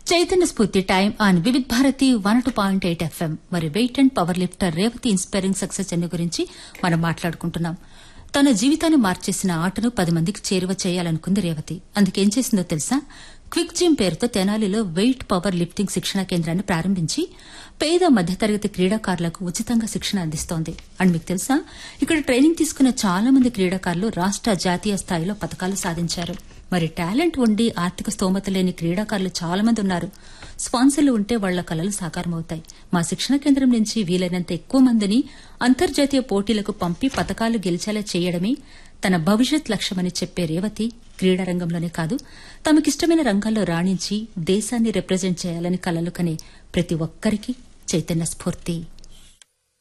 చైతన్య స్ఫూర్తి time on Vividh Bharati one two point eight FM మరి weight and power lifter Revathi inspiring success అనే గురించి మనం మాట్లాడుకుంటున్నాం తన జీవితాన్ని మార్చేసిన ఆటను పది మందికి చేరువ చేయాలనుకుంది రేవతి అందుకేం చేసిందో తెలుసా క్విక్ జిమ్ పేరుతో తెనాలిలో వెయిట్ పవర్ లిఫ్టింగ్ శిక్షణ కేంద్రాన్ని ప్రారంభించి పేద మధ్యతరగతి క్రీడాకారులకు ఉచితంగా శిక్షణ అందిస్తోంది అండ్ మీకు తెలుసా ఇక్కడ ట్రైనింగ్ తీసుకున్న చాలా మంది క్రీడాకారులు రాష్ట జాతీయ స్థాయిలో పథకాలు సాధించారు మరి టాలెంట్ ఉండి ఆర్థిక స్తోమత లేని క్రీడాకారులు చాలా మంది ఉన్నారు స్పాన్సర్లు ఉంటే వాళ్ల కలలు సాకారమవుతాయి మా శిక్షణ కేంద్రం నుంచి వీలైనంత ఎక్కువ మందిని అంతర్జాతీయ పోటీలకు పంపి పథకాలు గెలిచేలా చేయడమే తన భవిష్యత్ లక్ష్యమని చెప్పే రేవతి క్రీడా రంగంలోనే కాదు తమకిష్టమైన రంగాల్లో రాణించి దేశాన్ని రిప్రజెంట్ చేయాలని కలలు కనే ప్రతి ఒక్కరికి చైతన్య స్ఫూర్తి